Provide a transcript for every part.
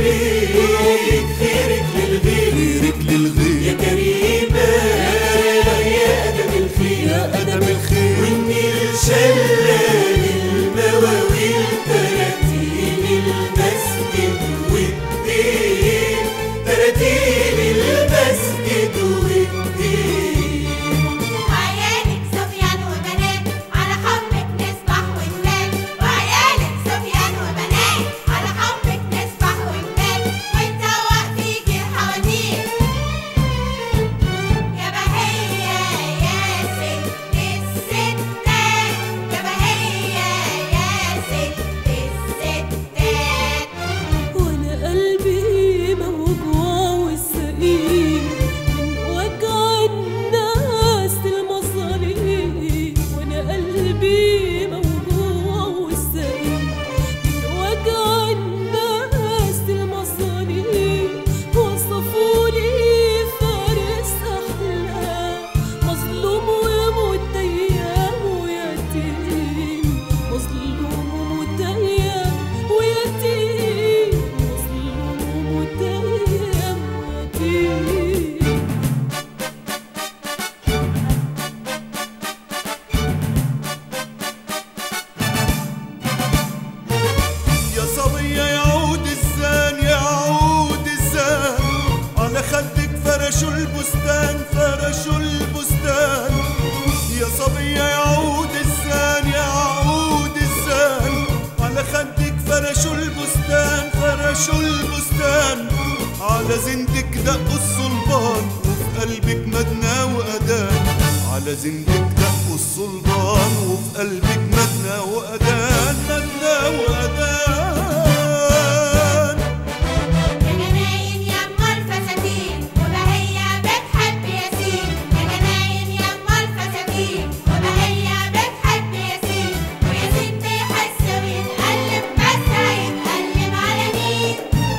خيرك خيرك للغير خيرك للغير يا كريمة يا أدم الخير يا أدم الخير والنيل شلال المواويل تراتيل المسجد والدين تراتيل المسجد والدين وعيالك صبيان وبنات على حبك نسبح ونبات وعيالك صبيان وبنات على حبك نسبح ونبات ونسوق فيكي الحواديت يا بهية يا ست الستات يا بهية يا ست الستات وانا قلبي موجوع والسقيم من وجع الناس المصاريف وانا قلبي موجوع والسقيم من وجع الناس المصاريف وصفوني فارس احلام مظلوم ومتيم ويتيم مظلوم ومتيم ويتيم مظلوم ومتيم ويتيم يا صبية يعود الزان يعود الزان على خدك فرشوا البستان فرشوا البستان يا صبية يعود الزان يعود الزان على خدك فرشوا البستان فرشوا البستان على زندك دقوا الصلبان وفي قلبك مدنى وأذان على زندك دقوا الصلبان وفي قلبك مدنى وأذان مدنى وأذان يا جناين يما الفساتين وبهية بتحب ياسين يا جناين يما الفساتين وبهية بتحب ياسين وياسين بيحس ويتقلب بس هيتقلب على مين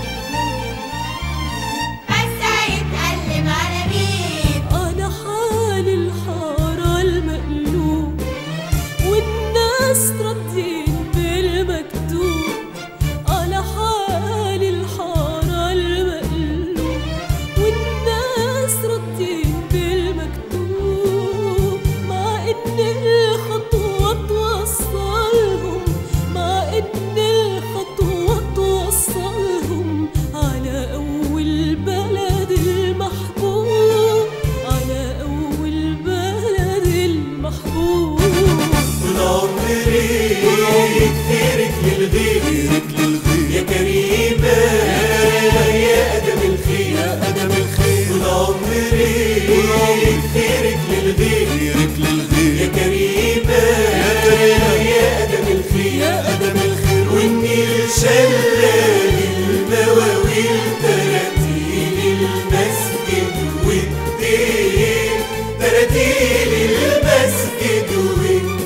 بس هيتقلب على مين أنا حال الحارة المقلوب والناس راضيين بالمكتوب على حال الحارة المقلوب والناس راضيين بالمكتوب مع إن الخطوة توصلهم مع إن الخطوة توصلهم على أول بلد المحبوب على أول بلد المحبوب طول عمري خيرك للغير خيرك للغير يا كريمة يا أدم الخير يا أدم الخير طول عمري خيرك للغير خيرك يا للغير كريمة يا أدم الخير يا أدم الخير والنيل شلال المواويل تراتيل المسجد والدين تراتيل المسجد والدين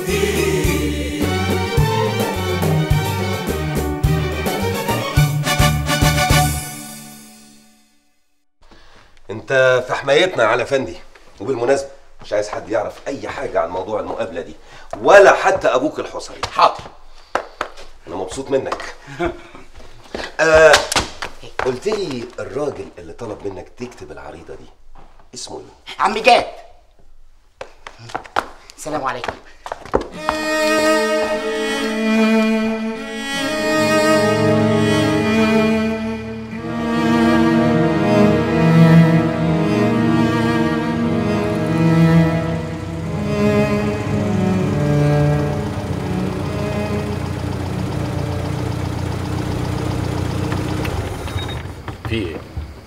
انت في حمايتنا يا علي فندي وبالمناسبه مش عايز حد يعرف اي حاجه عن موضوع المقابله دي ولا حتى ابوك الحصري حاضر انا مبسوط منك آه قلت لي الراجل اللي طلب منك تكتب العريضه دي اسمه ايه عم جاد السلام عليكم في ايه؟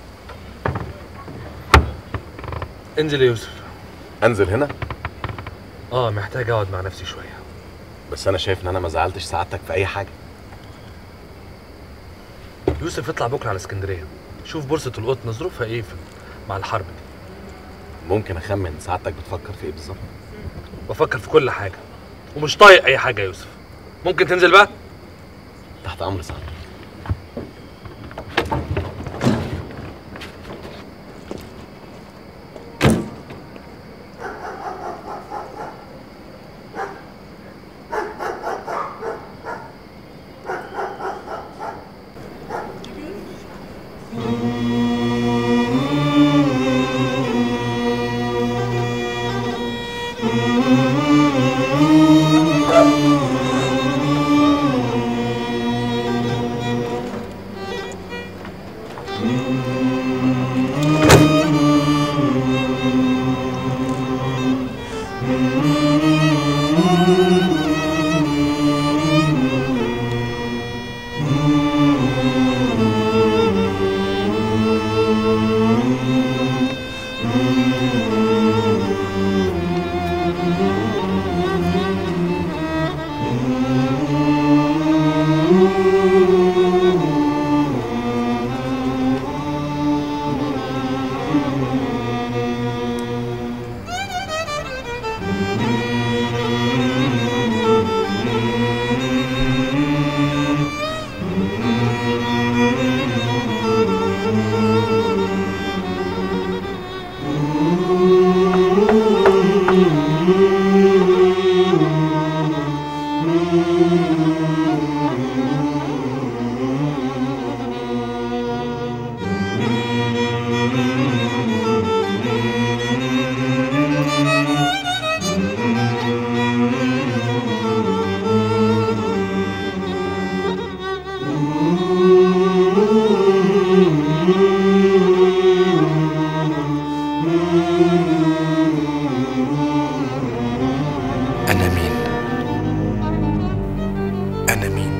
انزل يا يوسف انزل هنا اه محتاج اقعد مع نفسي شويه بس انا شايف ان انا ما زعلتش سعادتك في اي حاجه يوسف اطلع بكره على اسكندريه شوف بورصه القطن ظروفها ايه في مع الحرب دي ممكن اخمن سعادتك بتفكر في ايه بالظبط بفكر في كل حاجه ومش طايق اي حاجه يا يوسف ممكن تنزل بقى تحت امر سعادتك أنا مين؟ أنا مين؟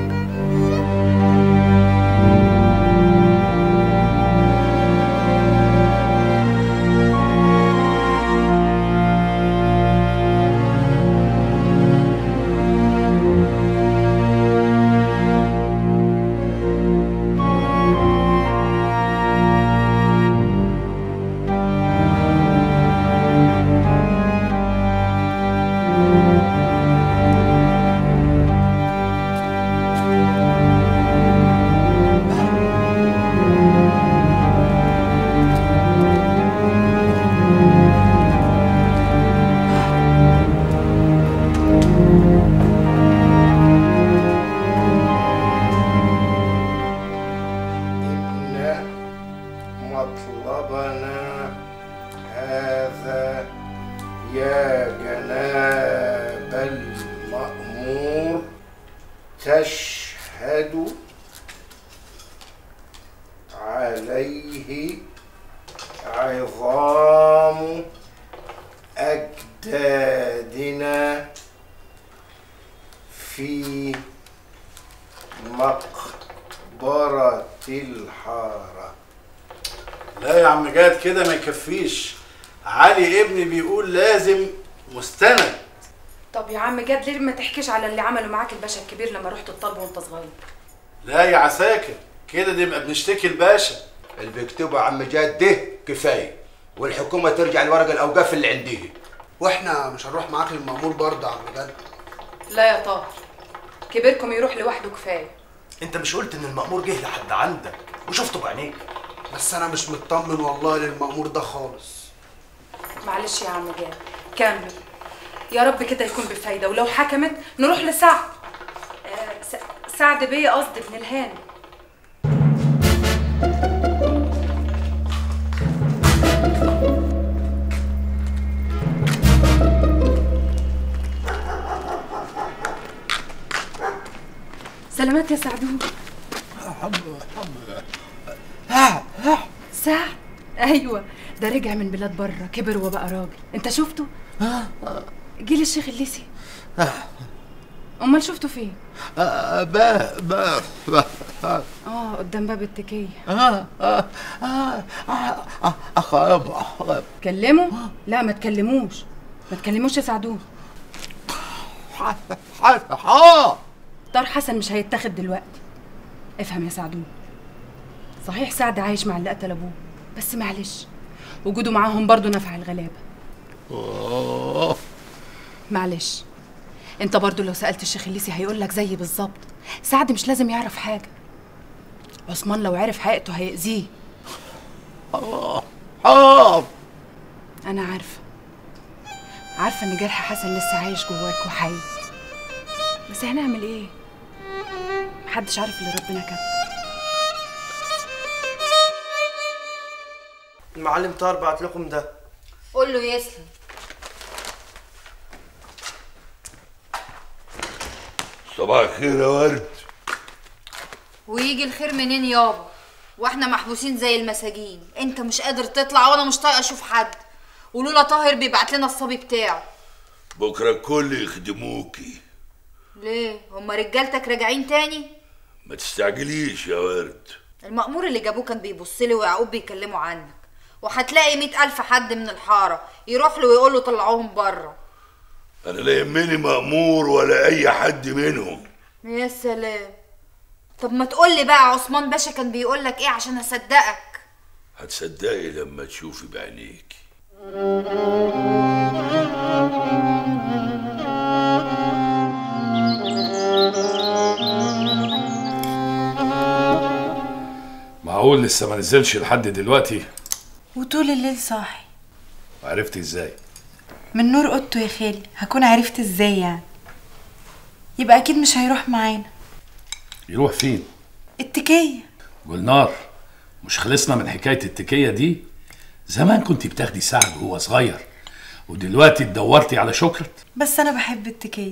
إن مطلبنا هذا يا جناب المأمور تشهد عليه عظام أجدادنا في مقبرة الحارة لا يا عم جاد كده ما يكفيش علي ابني بيقول لازم مستند طب يا عم جاد ليه ما تحكيش على اللي عمله معاك الباشا الكبير لما رحت الطلب وانت صغير لا يا عساكر كده نبقى بنشتكي الباشا اللي بيكتبه عم جاد ده كفايه والحكومه ترجع لورق الاوقاف اللي عندها واحنا مش هنروح معاك للمأمور برضه يا عم جد لا يا طاهر كبيركم يروح لوحده كفايه انت مش قلت ان المأمور جه لحد عندك وشفته بعينيك بس انا مش مطمن والله للمأمور ده خالص معلش يا عم جاد كمل يا رب كده يكون بفايده ولو حكمت نروح لسعد آه س- سعد بيه قصدي ابن الهان سلامات يا سعدون سعد ايوه ده رجع من بلاد بره كبر وبقى راجل انت شفته جيل الشيخ الليسي امال شفته فين با با با اه قدام باب التكيه آه آه آه آه أخاب أخاب كلمه لا ما تكلموش ما تكلموش يا سعدون حا طار حسن مش هيتاخد دلوقتي افهم يا سعدون صحيح سعد عايش مع اللي قتل ابوه بس معلش وجوده معاهم برضه نفع الغلابه أوه. معلش انت برضو لو سالت الشيخ الليسي هيقول لك زيي بالظبط سعد مش لازم يعرف حاجه عثمان لو عرف حقيقته هيأذيه حاضر انا عارفه عارفه ان جرح حسن لسه عايش جواك وحي بس هنعمل ايه محدش عارف اللي ربنا كاتبه المعلم طاهر بعت لكم ده قول له يسلم صباح الخير يا ورد ويجي الخير منين يابا واحنا محبوسين زي المساجين انت مش قادر تطلع وانا مش طايقه اشوف حد ولولا طاهر بيبعت لنا الصبي بتاعه بكره الكل يخدموكي ليه هما رجالتك راجعين تاني ما تستعجليش يا ورد المأمور اللي جابوه كان بيبص لي ويعقوب بيكلموا عنك وهتلاقي مئة ألف حد من الحارة يروح له ويقول له طلعوهم بره انا لا يهمني مأمور ولا اي حد منهم يا سلام طب ما تقول لي بقى عثمان باشا كان بيقول لك ايه عشان اصدقك هتصدقي لما تشوفي بعينيك معقول لسه ما نزلش لحد دلوقتي وطول الليل صاحي عرفت ازاي من نور اوضته يا خالي هكون عرفت ازاي يعني يبقى اكيد مش هيروح معانا يروح فين التكية جولنار مش خلصنا من حكايه التكيه دي زمان كنت بتاخدي سعد وهو صغير ودلوقتي اتدورتي على شكرت بس انا بحب التكية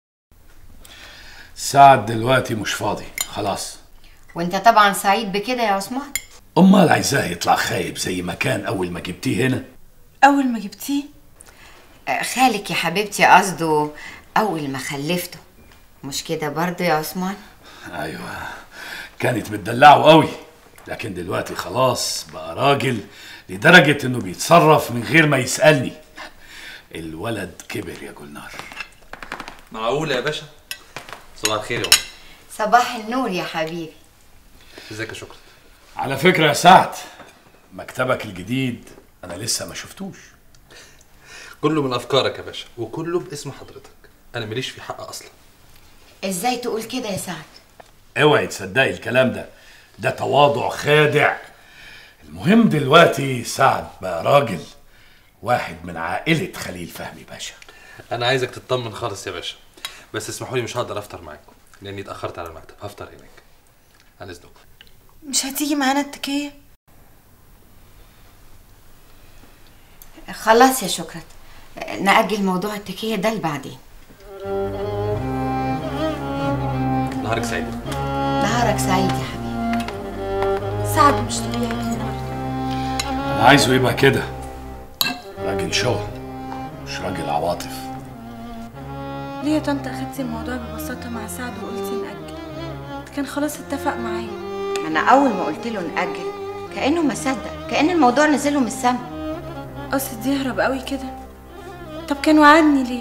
سعد دلوقتي مش فاضي خلاص وانت طبعا سعيد بكده يا عثمان امال عايزاه يطلع خايب زي ما كان اول ما جبتيه هنا اول ما جبتيه آه، خالك يا حبيبتي قصده اول ما خلفته مش كده برضه يا عثمان ايوه كانت بتدلعه قوي لكن دلوقتي خلاص بقى راجل لدرجة انه بيتصرف من غير ما يسألني الولد كبر يا جولنار معقولة يا باشا صباح الخير يا أم. صباح النور يا حبيبي ازيك يا شكرا على فكرة يا سعد مكتبك الجديد انا لسه ما شفتوش كله من افكارك يا باشا وكله باسم حضرتك انا ماليش في حق اصلا ازاي تقول كده يا سعد اوعي تصدقي الكلام ده ده تواضع خادع المهم دلوقتي سعد بقى راجل واحد من عائلة خليل فهمي باشا انا عايزك تطمن خالص يا باشا بس اسمحوا لي مش هقدر افطر معاكم لاني اتاخرت على المكتب هفطر هناك عن اذنكم مش هتيجي معانا التكية خلاص يا شكرت نأجل موضوع التكية ده لبعدين نهارك سعيد نهارك سعيد يا حبيبي سعد مش طبيعي كده انا عايزه يبقى كده راجل شغل مش راجل عواطف ليه يا طنط اخدتي الموضوع ببساطة مع سعد وقلتي نأجل ده كان خلاص اتفق معايا انا اول ما قلت له نأجل كأنه ما صدق كأن الموضوع نزل له من السما قصد يهرب قوي كده طب كان وعدني ليه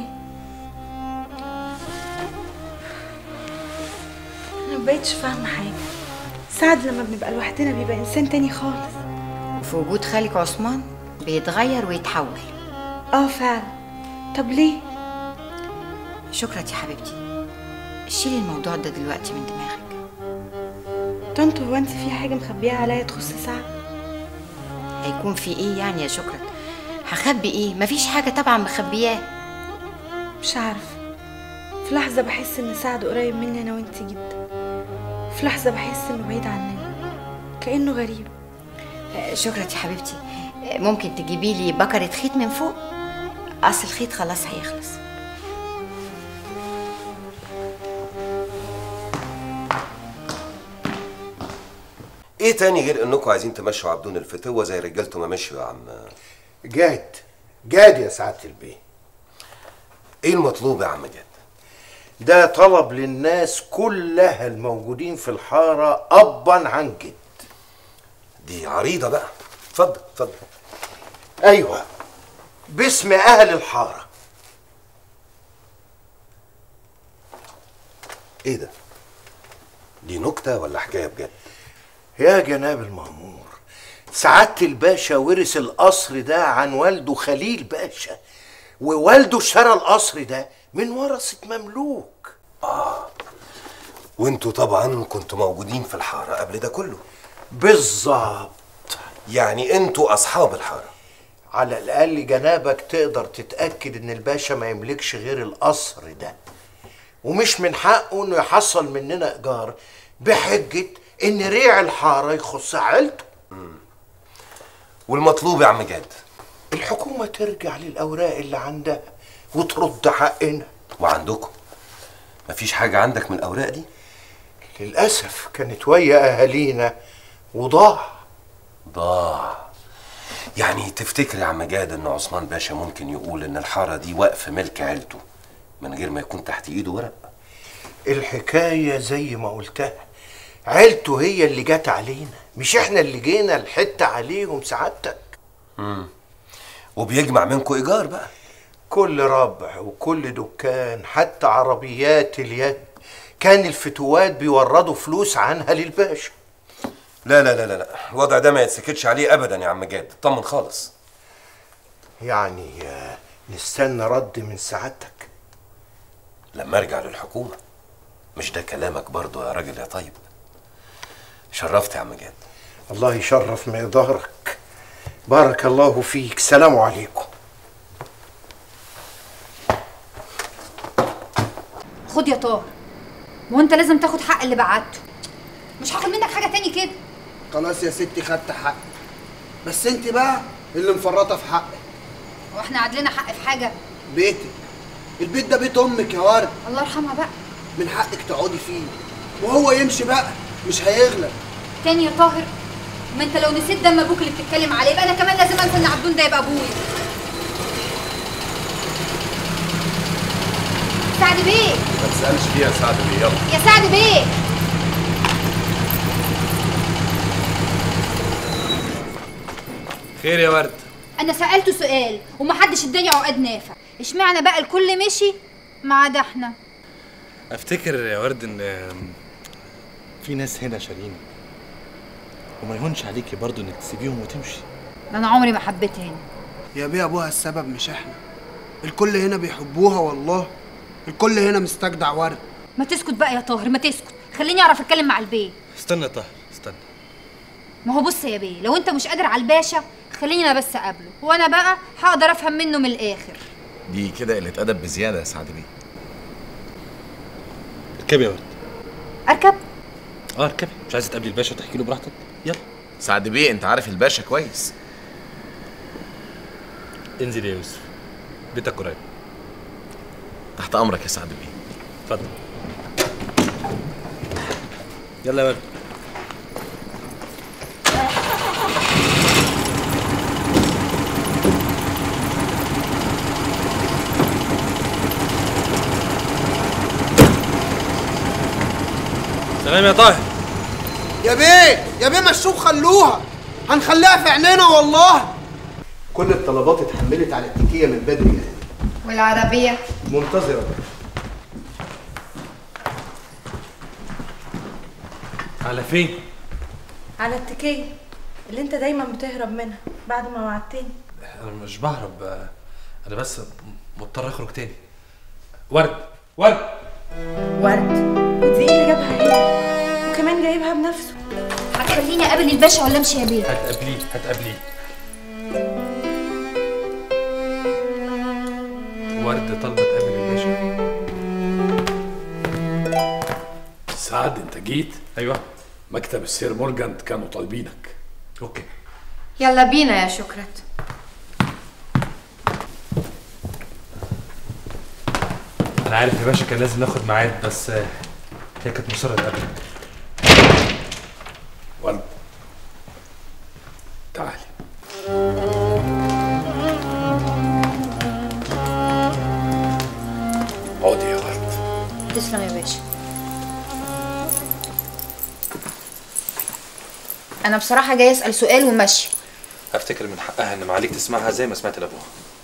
انا مبقتش فاهمة حاجة سعد لما بنبقى لوحدنا بيبقى انسان تاني خالص وفي وجود خالك عثمان بيتغير ويتحول اه فعلا طب ليه شكرت يا حبيبتي شيلي الموضوع ده دلوقتي من دماغك طنط هو انت في حاجة مخبيها عليا تخص سعد هيكون في ايه يعني يا شكرت هخبي ايه مفيش حاجة طبعا مخبياه مش عارفة في لحظة بحس ان سعد قريب مني انا وانت جدا في لحظة بحس انه بعيد عننا كأنه غريب آه، شكرت يا حبيبتي آه، ممكن تجيبي لي بكرة خيط من فوق اصل الخيط خلاص هيخلص ايه تاني غير انكم عايزين تمشوا عبدون الفتوه زي رجالته ما مشوا يا عم جاد جاد يا سعاده البيه ايه المطلوب يا عم جاد ده طلب للناس كلها الموجودين في الحاره ابا عن جد دي عريضه بقى اتفضل اتفضل ايوه باسم اهل الحاره ايه ده دي نكته ولا حكايه بجد يا جناب المأمور سعادة الباشا ورث القصر ده عن والده خليل باشا ووالده اشترى القصر ده من ورثة مملوك وانتوا طبعا كنتوا موجودين في الحاره قبل ده كله بالظبط يعني انتوا اصحاب الحاره على الأقل جنابك تقدر تتأكد إن الباشا ما يملكش غير القصر ده ومش من حقه إنه يحصل مننا إيجار بحجة إن ريع الحارة يخص عيلته والمطلوب يا عم جاد الحكومة ترجع للأوراق اللي عندها وترد حقنا وعندكم مفيش حاجة عندك من الأوراق دي؟ للأسف كانت ويا أهالينا وضاع ضاع يعني تفتكر يا عم جاد ان عثمان باشا ممكن يقول ان الحارة دي وقف ملك عيلته من غير ما يكون تحت ايده ورق الحكاية زي ما قلتها عيلته هي اللي جت علينا مش احنا اللي جينا الحتة عليهم سعادتك مم. وبيجمع منكم ايجار بقى كل ربع وكل دكان حتى عربيات اليد كان الفتوات بيوردوا فلوس عنها للباشا لا لا لا لا لا الوضع ده ما يتسكتش عليه ابدا يا عم جاد اطمن خالص يعني آه، نستنى رد من سعادتك لما ارجع للحكومة مش ده كلامك برضو يا راجل يا طيب شرفت يا عم جاد الله يشرف مقدارك بارك الله فيك سلام عليكم خد يا طاهر ما هو انت لازم تاخد حق اللي بعته مش هاخد منك حاجه تاني كده خلاص يا ستي خدت حقي بس انت بقى اللي مفرطه في حقك هو احنا عدلنا حق في حاجه بيتك البيت ده بيت امك يا ورد الله يرحمها بقى من حقك تقعدي فيه وهو يمشي بقى مش هيغلب تاني يا طاهر ما انت لو نسيت دم ابوك اللي بتتكلم عليه يبقى انا كمان لازم انسى ان عبدون ده يبقى ابويا سعد بيه ما تسالش فيها سعد بيه يلا يا سعد بيه خير يا ورد انا سالته سؤال ومحدش اداني عقاد نافع اشمعنى بقى الكل مشي ما عدا احنا افتكر يا ورد ان في ناس هنا شاريني وما يهونش عليكي برضو انك تسيبيهم وتمشي انا عمري ما حبيت هنا يا بيه ابوها السبب مش احنا الكل هنا بيحبوها والله الكل هنا مستجدع ورد ما تسكت بقى يا طاهر ما تسكت خليني اعرف اتكلم مع البيه استنى يا طاهر استنى ما هو بص يا بيه لو انت مش قادر على الباشا خليني انا بس اقابله وانا بقى هقدر افهم منه من الاخر دي كده قله ادب بزياده يا سعد بيه اركبي يا ورد اركب اه اركبي مش عايزه تقابلي الباشا وتحكي له براحتك يلا سعد بيه انت عارف الباشا كويس انزل يا يوسف بيتك قريب تحت امرك يا سعد بيه اتفضل يلا يا ورد سلام يا طاهر يا بيه يا بيه مشوه خلوها هنخليها في عينينا والله كل الطلبات اتحملت على التكيه من بدري يعني والعربية منتظره على فين على التكية اللي انت دايما بتهرب منها بعد ما وعدتني انا مش بهرب آه، انا بس مضطر اخرج تاني ورد ورد ورد ودي ايه اللي جابها هنا وكمان جايبها بنفسه هتخليني اقابل الباشا ولا امشي يا بيه هتقابليه هتقابليه ورد طالبه تقابل الباشا سعد انت جيت ايوه مكتب السير مورجان كانوا طالبينك اوكي يلا بينا يا شكرت انا عارف يا باشا كان لازم ناخد ميعاد بس آه، هي كانت مصره تقابلك ورد تعالي اقعدي يا ورد تسلم يا باشا انا بصراحه جاي اسال سؤال وماشي افتكر من حقها ان معاليك تسمعها زي ما سمعت لابوها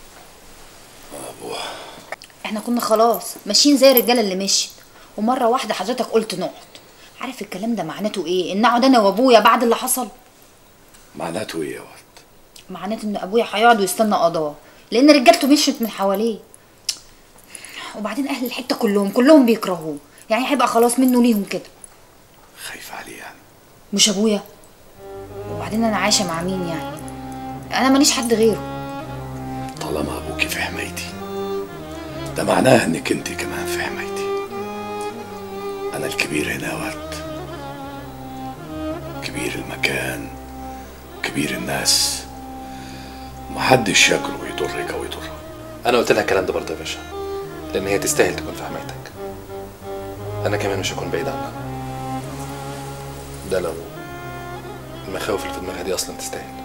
احنا كنا خلاص ماشيين زي الرجاله اللي مشيت ومره واحده حضرتك قلت نقعد عارف الكلام ده معناته ايه ان اقعد انا وابويا بعد اللي حصل معناته ايه يا ورد معناته ان ابويا هيقعد ويستنى قضاه لان رجالته مشيت من حواليه وبعدين اهل الحته كلهم كلهم بيكرهوه يعني هيبقى خلاص منه ليهم كده خايف عليه يعني مش ابويا وبعدين انا عايشه مع مين يعني انا ماليش حد غيره طالما ابوكي في حمايتي ده معناه انك انت كمان في حمايتي انا الكبير هنا يا ورد كبير المكان كبير الناس محدش يجرؤ يضرك او يضرها انا قلت لها الكلام ده برضه يا باشا لان هي تستاهل تكون في حمايتك انا كمان مش هكون بعيد عنها ده لو المخاوف اللي في دماغها دي اصلا تستاهل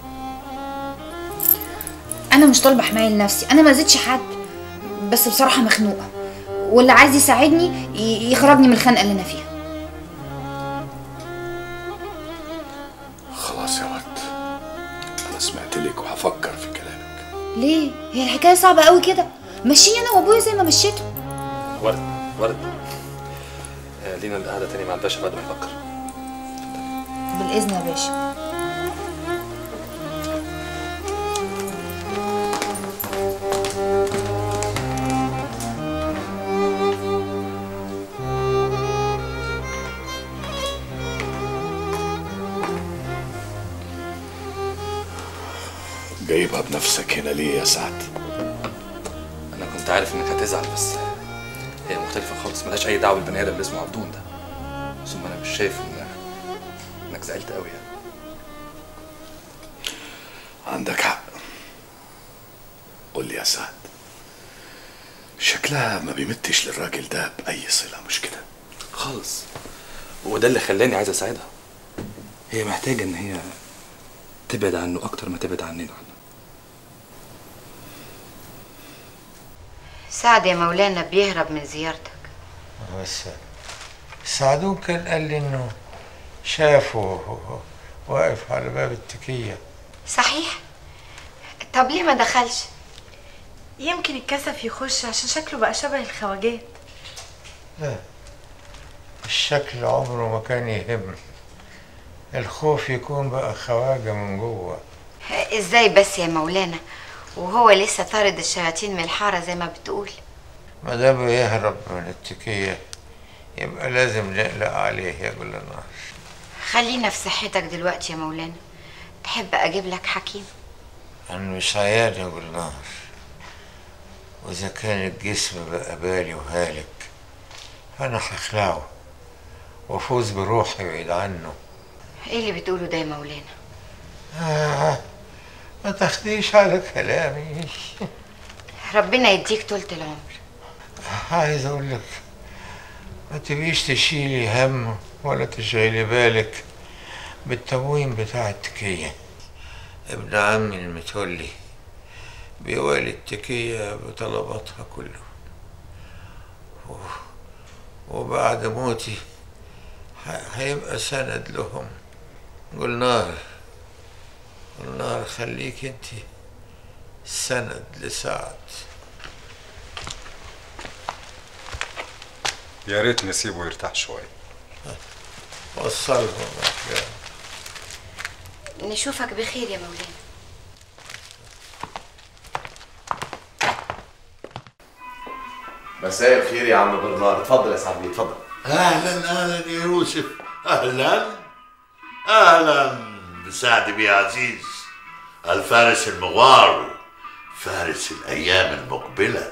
انا مش طالبه حمايه لنفسي انا ما اذيتش حد بس بصراحه مخنوقه واللي عايز يساعدني ي- يخرجني من الخنقه اللي انا فيها خلاص يا ورد انا سمعت لك وهفكر في كلامك ليه هي الحكايه صعبه قوي كده مشيني انا وابويا زي ما مشيته ورد ورد آه، لينا القعده تاني مع الباشا بعد ما يفكر بالاذن يا باشا جايبها بنفسك هنا ليه يا سعد انا كنت عارف انك هتزعل بس هي مختلفه خالص ملهاش اي دعوه بالبني ادم اللي اسمه عبدون ده ثم انا مش شايف ان انك زعلت قوي يعني عندك حق قول لي يا سعد شكلها ما بيمتش للراجل ده بأي صلة مش كده خالص وده اللي خلاني عايز اساعدها هي محتاجه ان هي تبعد عنه اكتر ما تبعد عننا سعد يا مولانا بيهرب من زيارتك بس سعدون كان قال لي انه شافه واقف على باب التكية صحيح طب ليه ما دخلش يمكن الكسف يخش عشان شكله بقى شبه الخواجات لا الشكل عمره ما كان يهم الخوف يكون بقى خواجة من جوه ازاي بس يا مولانا وهو لسه طارد الشياطين من الحارة زي ما بتقول ما دام يهرب من التكية يبقى لازم نقلق عليه يا جل النار خلينا في صحتك دلوقتي يا مولانا تحب اجيب لك حكيم أنا مش عيان يا جل النار وإذا كان الجسم بقى بالي وهالك أنا هخلعه وأفوز بروحي بعيد عنه ايه اللي بتقوله ده يا مولانا آه ما تاخديش على كلامي ربنا يديك طولة العمر عايز اقول لك ما تبيش تشيلي هم ولا تشغلي بالك بالتموين بتاع التكية ابن عمي المتولي بيوالي التكية بطلباتها كله و- وبعد موتي ه- هيبقى سند لهم قلنار قلنار خليك انت سند لسعد يا ريت نسيبه يرتاح شوي وصلهم نشوفك بخير يا مولانا مساء الخير يا عم برنار اتفضل يا سعد بيه اتفضل اهلا اهلا يا يوسف اهلا اهلا بسعد بيه عزيز الفارس المغوار فارس الايام المقبله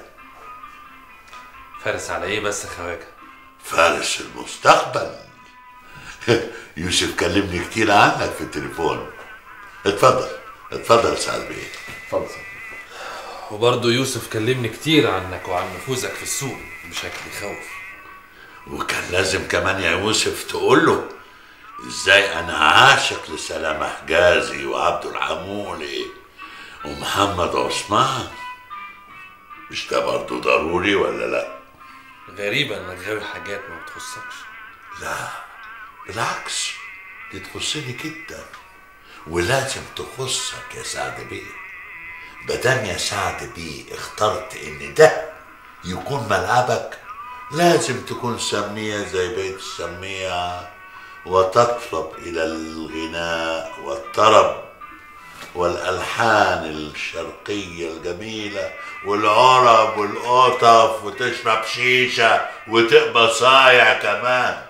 فارس على ايه بس يا خواجه فارس المستقبل يوسف كلمني كتير عنك في التليفون اتفضل اتفضل سعد بيه اتفضل وبرضه يوسف كلمني كتير عنك وعن نفوذك في السوق بشكل يخوف وكان لازم كمان يا يوسف تقول له ازاي انا عاشق لسلامة حجازي وعبد العمولي ومحمد عثمان مش ده برضه ضروري ولا لا غريبة انك غاوي حاجات ما بتخصكش لا بالعكس دي تخصني جدا ولازم تخصك يا سعد بيه مادام يا سعد بيه اخترت ان ده يكون ملعبك لازم تكون سميع زي بيت السميع وتطلب الى الغناء والطرب والالحان الشرقيه الجميله والعرب والقطف وتشرب شيشه وتبقى صايع كمان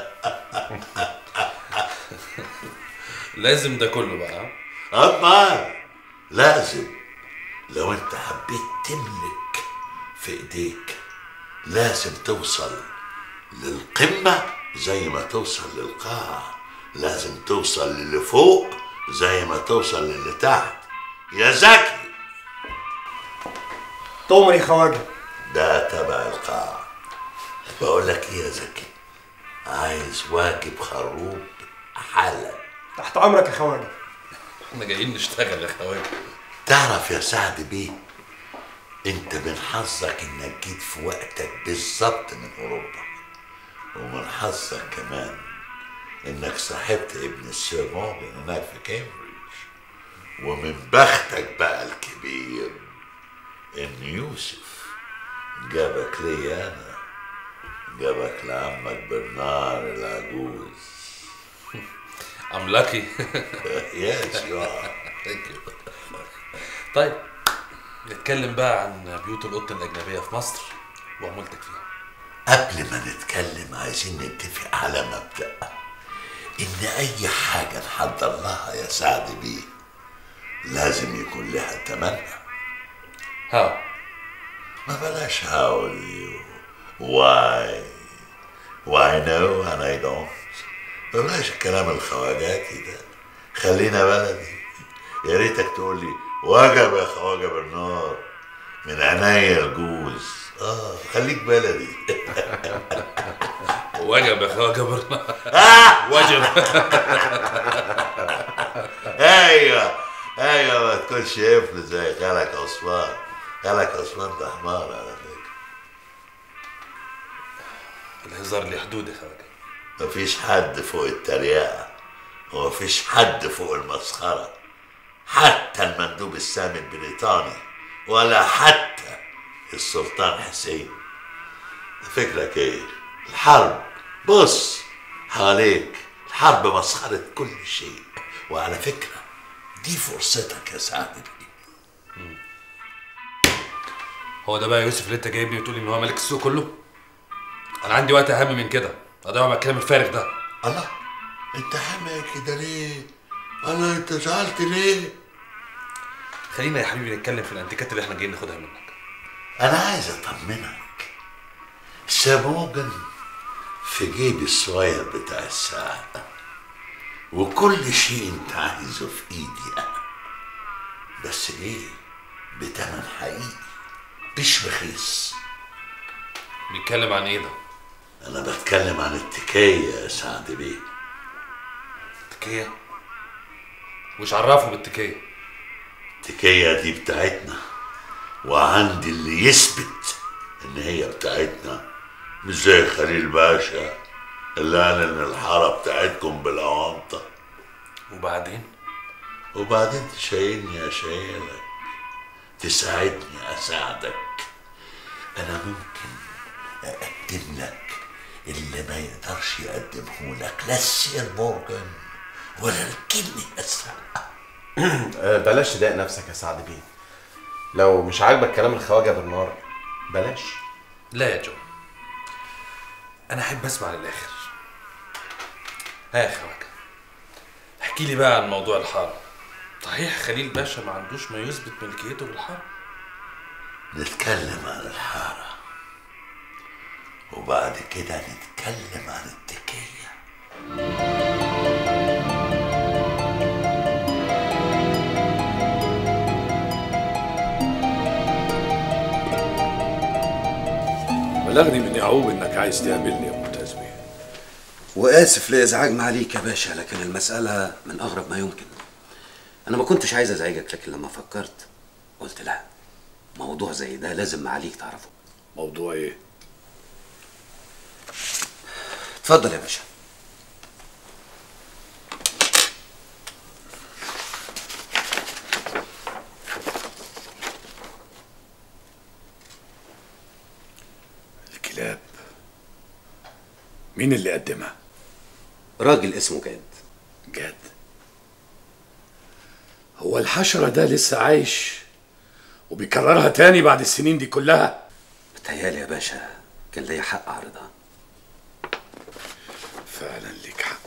لازم ده كله بقى أما لازم لو انت حبيت تملك في ايديك لازم توصل للقمة زي ما توصل للقاع لازم توصل للي فوق زي ما توصل للي تحت يا زكي تؤمر يا خواجه ده تبع القاع بقول لك ايه يا زكي عايز واجب خروب حالا تحت امرك يا خواجه احنا جايين نشتغل يا خواجه تعرف يا سعد بيه انت من حظك انك جيت في وقتك بالظبط من اوروبا ومن حظك كمان انك صاحبت ابن السير مورجان هناك في كامبريدج ومن بختك بقى الكبير ان يوسف جابك لي انا جابك لعمك برنار العجوز I'm lucky yes you are Thank you. طيب نتكلم بقى عن بيوت القط الأجنبية في مصر وعمولتك فيها قبل ما نتكلم عايزين نتفق على مبدأ إن أي حاجة نحضر لها يا سعد بيه لازم يكون لها تمنها هاو ما بلاش هاو دي واي واي نو and I don't بلاش الكلام الخواجاتي ده خلينا بلدي يا ريتك تقول لي وجب يا خواجه بالنار من عينيا الجوز اه خليك بلدي وجب يا خواجه برنار وجب ايوه ايوه ما تكونش قفل زي خالك عثمان خالك عثمان ده حمار على فكره الهزار ليه حدود يا خواجه مفيش حد فوق التريقه ومفيش حد فوق المسخره حتى المندوب السامي البريطاني ولا حتى السلطان حسين فكرك ايه الحرب بص حواليك الحرب مسخرة كل شيء وعلى فكرة دي فرصتك يا سعد هو ده بقى يا يوسف اللي انت جايبني وتقول ان هو ملك السوق كله انا عندي وقت اهم من كده اضيع مع الكلام الفارغ ده الله انت حامي كده ليه الله انت زعلت ليه خلينا يا حبيبي نتكلم في الانتيكات اللي احنا جايين ناخدها منك انا عايز اطمنك سابوجن في جيبي الصغير بتاع الساعة وكل شيء انت عايزه في ايدي انا بس ايه بتمن حقيقي مش رخيص بيتكلم عن ايه ده انا بتكلم عن التكية يا سعد بيه تكية وش عرفه بالتكية التكية دي بتاعتنا وعندي اللي يثبت ان هي بتاعتنا مش زي خليل باشا اللي قال ان الحارة بتاعتكم بالاونطة وبعدين وبعدين تشيلني اشيلك تساعدني اساعدك انا ممكن اقدم لك اللي ما يقدرش يقدمه لك لا السير مورجان ولا الكلمة اسرع آه، بلاش تضايق نفسك يا سعد بيه لو مش عاجبك كلام الخواجه بالنار بلاش لا يا جو انا احب اسمع للاخر ها يا خواجه احكي لي بقى عن موضوع الحاره صحيح خليل باشا ما عندوش ما يثبت ملكيته بالحاره نتكلم عن الحارة وبعد كده نتكلم عن التكية بلغني من يعقوب انك عايز تقابلني يا معتز بيه وآسف لإزعاج معاليك يا باشا لكن المسألة من أغرب ما يمكن أنا ما كنتش عايز أزعجك لكن لما فكرت قلت لا موضوع زي ده لازم معاليك تعرفه موضوع ايه؟ اتفضل يا باشا الكلاب مين اللي قدمها؟ راجل اسمه جاد جاد هو الحشرة ده لسه عايش وبيكررها تاني بعد السنين دي كلها بتهيالي يا باشا كان ليا حق أعرضها فعلا ليك حق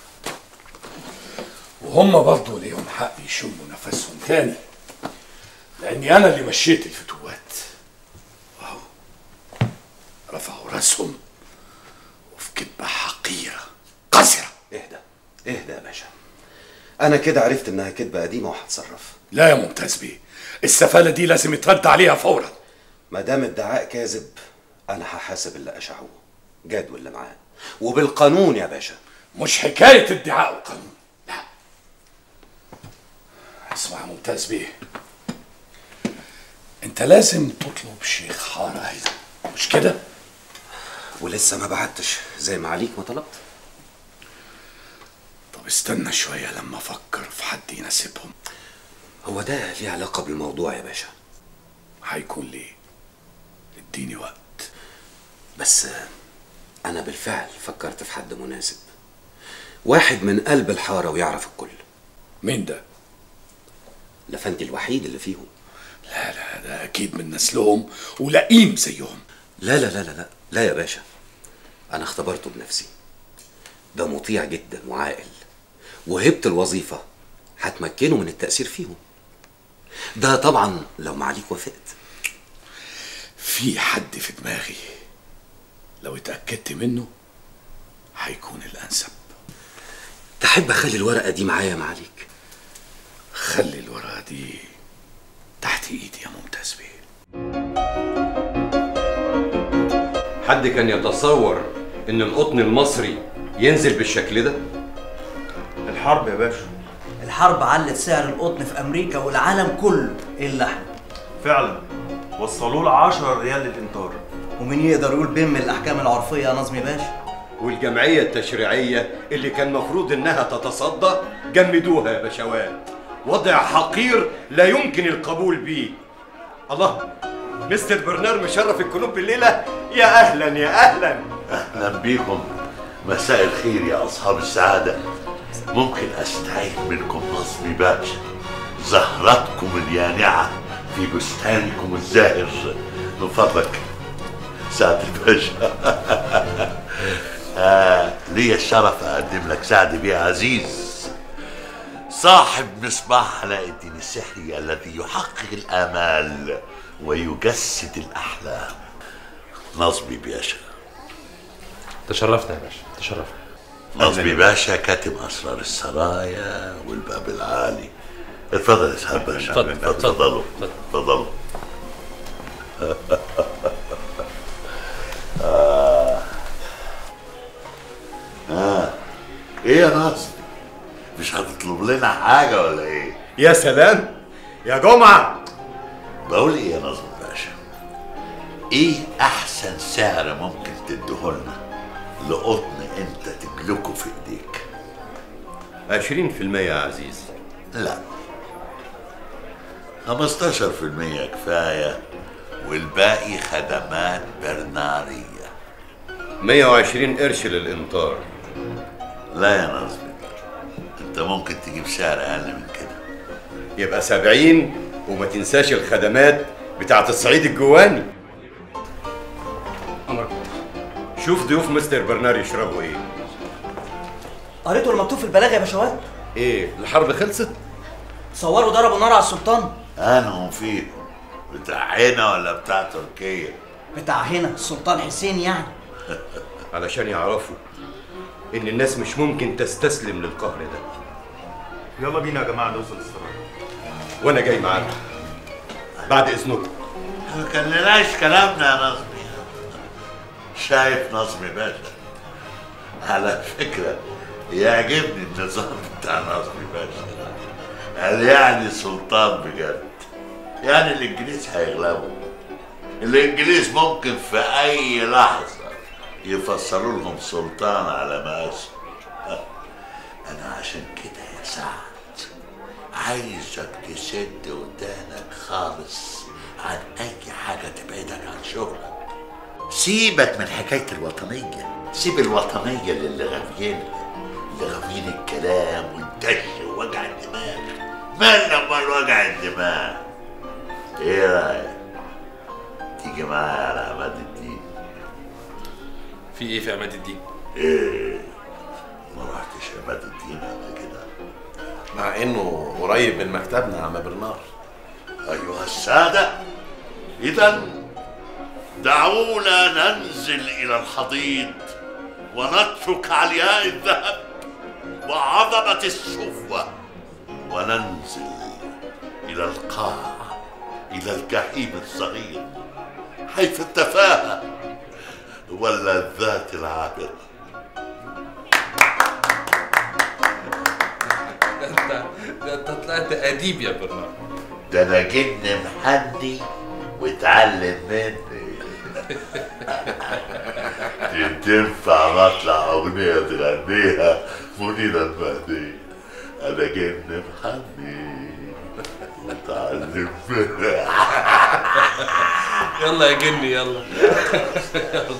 وهم برضه ليهم حق يشموا نفسهم تاني لاني انا اللي مشيت الفتوات واهو رفعوا راسهم وفي كدبه حقيره قذره اهدى اهدى يا باشا انا كده عرفت انها كدبه قديمه وهتصرف لا يا ممتاز بيه السفالة دي لازم يترد عليها فورا ما دام ادعاء كاذب انا هحاسب اللي اشعوه جاد واللي معاه وبالقانون يا باشا مش حكاية ادعاء وقانون لا اسمع يا ممتاز بيه انت لازم تطلب شيخ حارة هنا مش كده؟ ولسه ما بعتش زي ما عليك ما طلبت طب استنى شوية لما افكر في حد يناسبهم هو ده ليه علاقة بالموضوع يا باشا هيكون ليه اديني وقت بس انا بالفعل فكرت في حد مناسب واحد من قلب الحارة ويعرف الكل مين ده؟ لفندي الوحيد اللي فيهم لا لا ده اكيد من نسلهم ولئيم زيهم لا لا لا لا لا لا يا باشا انا اختبرته بنفسي ده مطيع جدا وعاقل وهبة الوظيفة هتمكنه من التأثير فيهم ده طبعا لو معاليك وافقت في حد في دماغي لو اتأكدت منه هيكون الأنسب تحب اخلي الورقة دي معايا يا معاليك خلي الورقة دي تحت ايدي يا ممتاز بيه حد كان يتصور ان القطن المصري ينزل بالشكل ده الحرب يا باشا الحرب علت سعر القطن في امريكا والعالم كله الا احنا فعلا وصلوا له 10 ريال للانطار ومين يقدر يقول بين من الاحكام العرفيه يا نظمي باشا والجمعية التشريعية اللي كان مفروض انها تتصدى جمدوها يا بشوات وضع حقير لا يمكن القبول بيه الله مستر برنار مشرف الكلوب الليلة يا اهلا يا اهلا اهلا بيكم مساء الخير يا اصحاب السعاده ممكن استعيد منكم نصبي باشا زهرتكم اليانعه في بستانكم الزاهر من فضلك سعد الباشا آه لي الشرف اقدم لك سعد بيه عزيز صاحب مصباح علاء الدين السحري الذي يحقق الامال ويجسد الاحلام نصبي باشا تشرفنا يا باشا تشرفنا نصبي باشا كاتب اسرار السرايا والباب العالي اتفضل يا سعد باشا اتفضل، اتفضل. اتفضلوا اتفضلوا آه. آه. ايه يا ناصر مش هتطلب لنا حاجه ولا ايه يا سلام يا جمعة بقول ايه يا ناصر باشا ايه احسن سعر ممكن تديهولنا لقطن انت تملكه في ايديك عشرين في المية يا عزيز لا 15% كفايه والباقي خدمات برناريه مية وعشرين قرش للإمطار لا يا ناصبي انت ممكن تجيب سعر اقل من كده يبقى سبعين وما تنساش الخدمات بتاعت الصعيد الجواني أمر شوف ضيوف مستر برنار يشربوا ايه قريتوا المكتوب في البلاغ يا باشوات ايه الحرب خلصت صوروا ضربوا نار على السلطان انهم فيه بتاع هنا ولا بتاع تركيا بتاع هنا السلطان حسين يعني علشان يعرفوا ان الناس مش ممكن تستسلم للقهر ده يلا بينا يا جماعه نوصل السرايا وانا جاي معاك بعد اذنكم ما كلناش كلامنا يا نظمي شايف نظمي باشا على فكرة يعجبني النظام بتاع نظمي باشا قال يعني سلطان بجد يعني الانجليز هيغلبوا الانجليز ممكن في اي لحظة يفسروا لهم سلطان على مقاسهم انا عشان كده يا سعد عايزك تسد ودانك خالص عن اي حاجة تبعدك عن شغلك سيبك من حكاية الوطنية سيب الوطنية للي غاويينها اللي غاويين الكلام والدش ووجع الدماغ مالنا امال وجع الدماغ ايه رايك تيجي معايا على عماد الدين في ايه في عماد الدين؟ ايه ما رحتش عماد الدين قبل كده مع انه قريب من مكتبنا يا عم برنار ايها السادة اذا دعونا ننزل الى الحضيض ونترك علياء الذهب وعظمة الصفوة وننزل إلى القاع إلى الجحيم الصغير حيث التفاهة واللذات العابرة ده انت ده انت طلعت اديب يا برنامج ده أنا جن محني واتعلم مني دي تنفع مطلع أغنية تغنيها منيرة المهدي أنا جن محني واتعلم مني يلا يا جني يلا يلا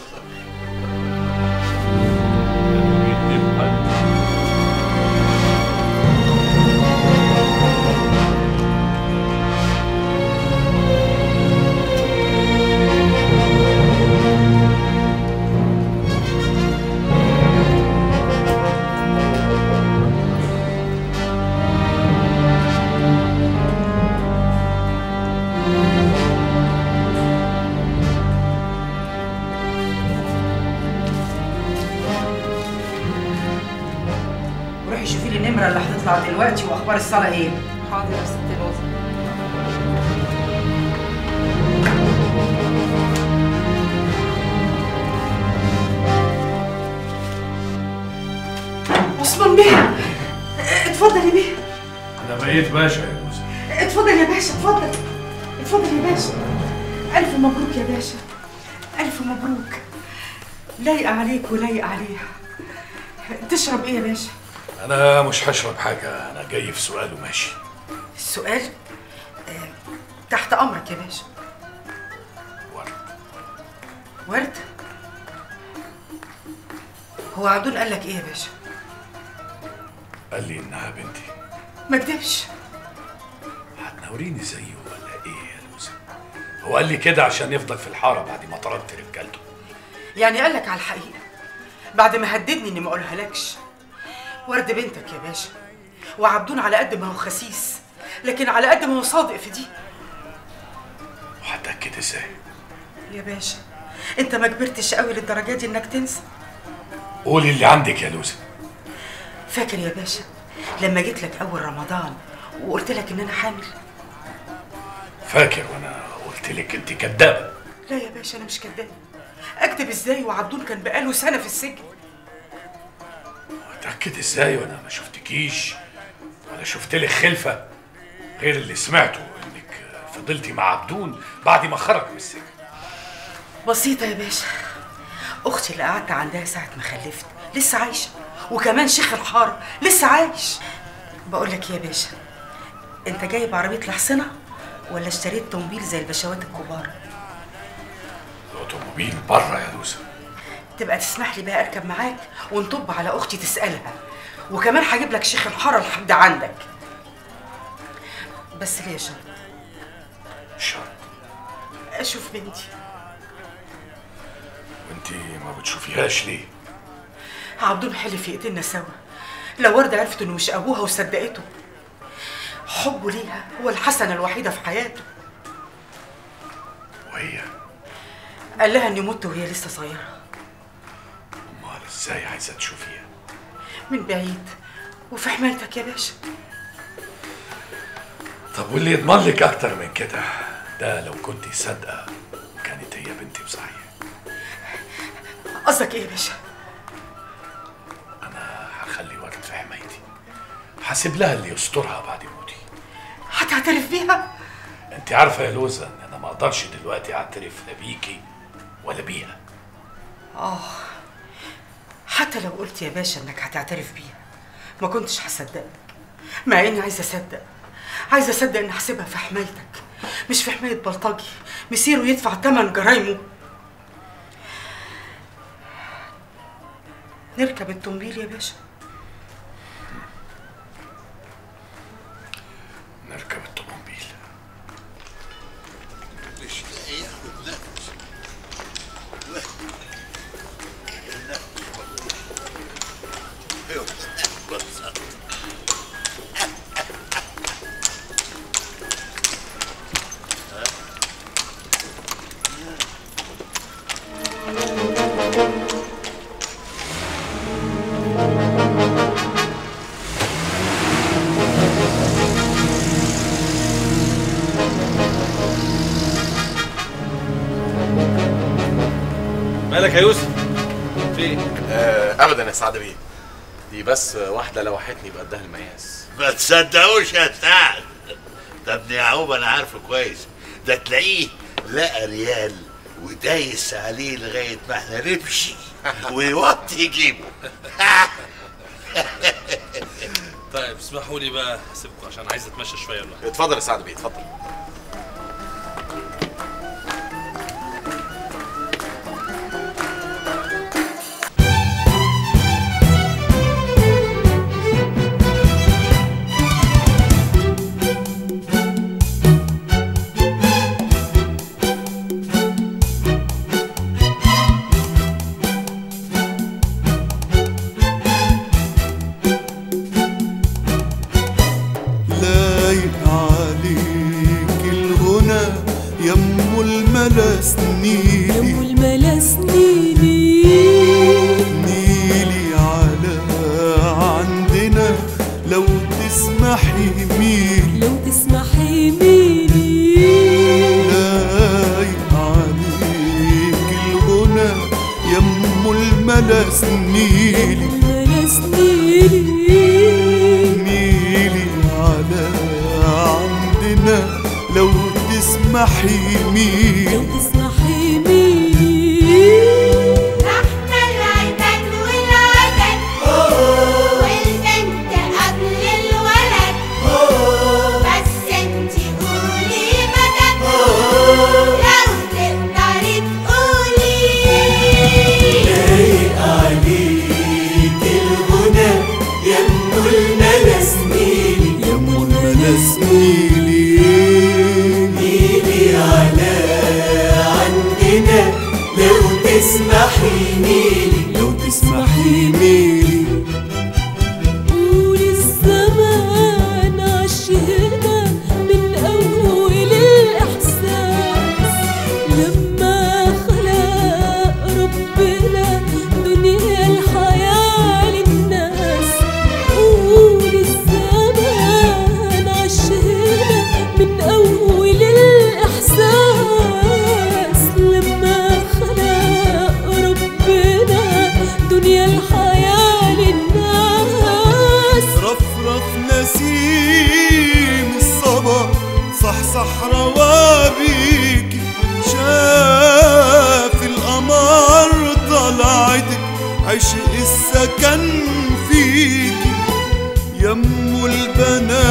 روحي شوفي لي النمره اللي هتطلع دلوقتي واخبار الصلاه ايه حاضر يا ست الوزن عثمان بيه اتفضل يا بيه انا بقيت باشا يا يوسف اتفضل يا باشا اتفضل اتفضل يا باشا الف مبروك يا باشا الف مبروك لايقه عليك ولايقه عليها تشرب ايه يا باشا انا مش هشرب حاجه انا جاي في سؤال وماشي السؤال آه، تحت امرك يا باشا ورد ورد هو عدول قال لك ايه يا باشا قال لي انها بنتي ما كدبش هتناوريني زيه ولا ايه يا لوزة هو قال لي كده عشان يفضل في الحاره بعد ما طردت رجالته يعني قال لك على الحقيقه بعد ما هددني اني ما اقولها لكش ورد بنتك يا باشا وعبدون على قد ما هو خسيس لكن على قد ما هو صادق في دي وهتاكد ازاي يا باشا انت ما كبرتش قوي للدرجه دي انك تنسى قولي اللي عندك يا لوزة فاكر يا باشا لما جيت لك اول رمضان وقلت لك ان انا حامل فاكر وانا قلت لك انت كدابه لا يا باشا انا مش كداب اكذب ازاي وعبدون كان بقاله سنه في السجن اتاكد ازاي وانا ما شفتكيش ولا شفت لك خلفه غير اللي سمعته انك فضلتي مع عبدون بعد ما خرج من السجن بسيطه يا باشا اختي اللي قعدت عندها ساعه ما خلفت لسه عايشه وكمان شيخ الحاره لسه عايش بقول لك يا باشا انت جايب عربيه الحصنه ولا اشتريت طومبيل زي البشوات الكبار الاوتوموبيل بره يا لوزة تبقى تسمح لي بقى اركب معاك ونطب على اختي تسالها وكمان هجيب لك شيخ الحاره لحد عندك بس ليه شرط شرط اشوف بنتي وانت ما بتشوفيهاش ليه عبدون حلف يقتلنا سوا لو وردة عرفت انه مش ابوها وصدقته حبه ليها هو الحسنه الوحيده في حياته وهي قال لها اني مت وهي لسه صغيره امال ازاي عايزه تشوفيها من بعيد وفي حمايتك يا باشا طب واللي يضمن لك اكتر من كده ده لو كنت صادقه كانت هي بنتي بصحيح قصدك ايه يا باشا انا هخلي ورد في حمايتي هسيب لها اللي يسترها بعد موتي هتعترف بيها انت عارفه يا لوزة ان انا ما اقدرش دلوقتي اعترف لا بيكي ولا بيها اه حتى لو قلت يا باشا انك هتعترف بيها ما كنتش هصدقك مع اني عايزه اصدق عايزه اصدق ان هسيبها في حمايتك مش في حمايه بلطجي مسيره يدفع ثمن جرايمه نركب التنبيل يا باشا نركب الطوموبيل مش لاقي ياخد نفس Thank you. مالك يا يوسف في ايه آه ابدا يا سعد بيه دي بس واحده لوحتني بقدها المقاس ما تصدقوش يا سعد ده ابن يعقوب انا عارفه كويس ده تلاقيه لقى ريال ودايس عليه لغايه ما احنا نمشي ويوطي يجيبه طيب اسمحوا لي بقى اسيبكم عشان عايز اتمشى شويه لوحدي اتفضل يا سعد بيه اتفضل لايق عليك الغنى يم الملا سنيلي يم الملا سنيلي نيلي على عندنا لو تسمحي ميلي لو تسمحي ميلي لايق عليك الغنى يم الملا سنيلي الملا سنيلي ميلي على عندنا لو تسمحي ميلي لو تسمحي ميلي احنا العتاد والعدد والبنت قبل الولد بس انتي قولي مدد لو تقدري تقولي لايق عليك الغنى يم الملا سنيلي يم الملا سنيلي ميلي على عندنا لو تسمحي ميلي لو تسمحي ميلي قول الزمان عشقنا من أول الإحساس لما خلق ربنا دنيا الحياة للناس قول الزمان عشقنا من أول الإحساس لما خلق ربنا دنيا الحياة للناس رفرف نسيم الصبا صحصح روابيك شاف القمر طلعتك عشق السكن فيك يم البنات